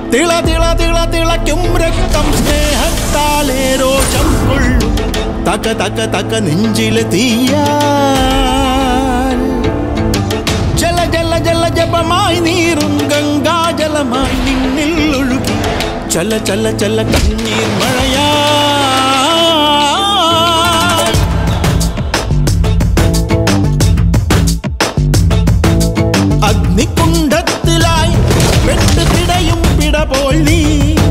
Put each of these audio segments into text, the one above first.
തിള തിള തിള തിളയ്ക്കും രക്തം സ്നേഹത്താലേ രോഷം കൊള്ളും തക തക തക നെഞ്ചിലെ തീയാൽ ജല ജല ജല ജപമായി നീറും ഗംഗാജലമായി നിന്നിൽ ഒഴുകി ചല ചല ചല കണ്ണീർ മഴയാ അഗ്നികുണ്ഡത്തിലായി വെട്ടുപിടയും പിട പോൽ നീ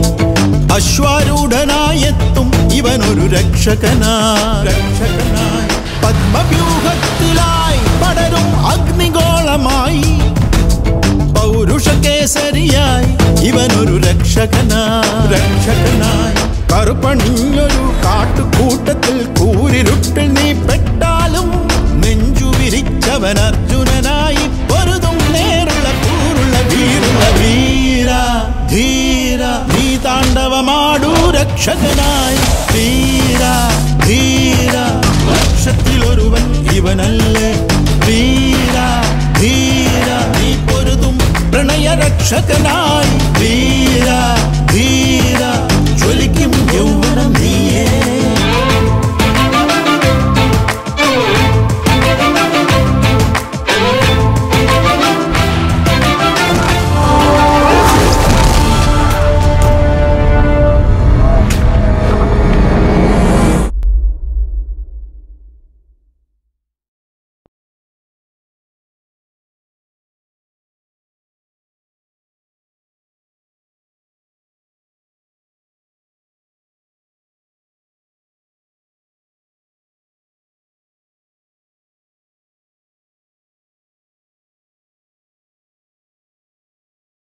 അശ്വാരൂഢനായെത്തും ഇവനൊരു രക്ഷകനാ രക്ഷകനായി പത്മവ്യൂഹത്തിലായി പടരും അഗ്നിഗോളമായി പൗരുഷകേസരിയായി ഇവനൊരു രക്ഷകനാ രക്ഷകനായി കറുപ്പണിഞ്ഞൊരു കാട്ടുകൂട്ടത്തിൽ കൂരിരുട്ടിൽ നീ പെട്ടാലും നെഞ്ചു വിരിച്ചവൻ അർജുനനായി പൊരുതും നേരുള്ള കൂറുള്ള വീരുള്ള വീര ധീര നീ താണ്ഡവമാടൂ രക്ഷകനായി ധീര ധീര ലക്ഷത്തിലൊരുവൻ ഇവനല്ലേ ധീര ധീര നീ പൊരുതും പ്രണയരക്ഷകനായി ധീര ധീര ജ്വലിക്കും യൗവനം നീയേ